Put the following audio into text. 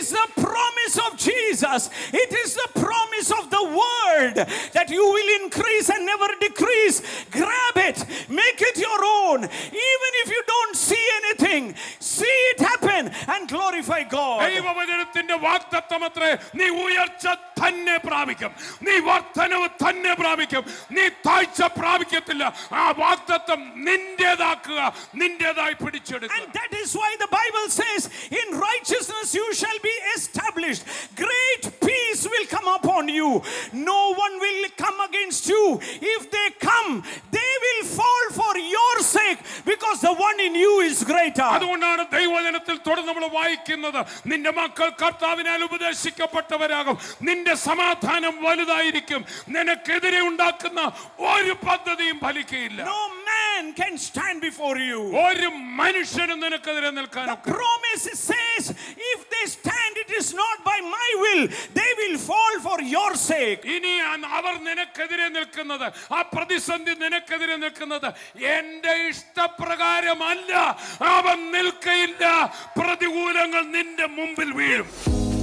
is the promise of Jesus. It is the promise of the word that you will increase and never decrease. Grab it, make it your own. Even if you don't see anything, see it happen and glorify God. ദൈവവചനത്തിന്റെ വാക്തത്വമത്രേ നീ ഉയർച്ച തന്നെ പ്രാപിക്കും നീ വർധനവ് തന്നെ പ്രാപിക്കും നീ താഴ്ച പ്രാപിക്കത്തില്ല ആ വാക്തത്വം നിന്റേതാക്കുക നിന്റേതായി പിടിച്ചെടുക്കുക And that is why the Bible says, In righteousness you shall be established. Great peace will come upon you. No one will come against you. If they come, they will fall for your sake because the one in you is greater. അതുകൊണ്ടാണ് ദൈവജനത്തിൽ തുടർന്ന് നമ്മൾ വായിക്കുന്നത് നിന്റെ മക്കൾ കർത്താവിനാൽ ഉപദേശിക്കപ്പെട്ടവരാകും നിന്റെ സമാധാനം വലുതായിരിക്കും നിനക്കെതിരെ ഉണ്ടാക്കുന്ന ഒരു പദ്ധതിയും ഫലിക്കയില്ല No man can stand before you. ഒരു മനുഷ്യനും നിനക്കെതിരെ നിൽക്കാനൊക്കെ Promise says, if they stand, it is not by my will, they will fall for your sake. ഇനി അ- അവർ നിനക്കെതിരെ നിൽക്കുന്നത് ആ പ്രതിസന്ധി നിനക്കെതിരെ നിൽക്കുന്നത് എന്റെ ഇഷ്ടപ്രകാരമല്ല അവൻ നിൽക്കയില്ല പ്രതികൂലങ്ങൾ നിന്റെ മുമ്പിൽ വീഴും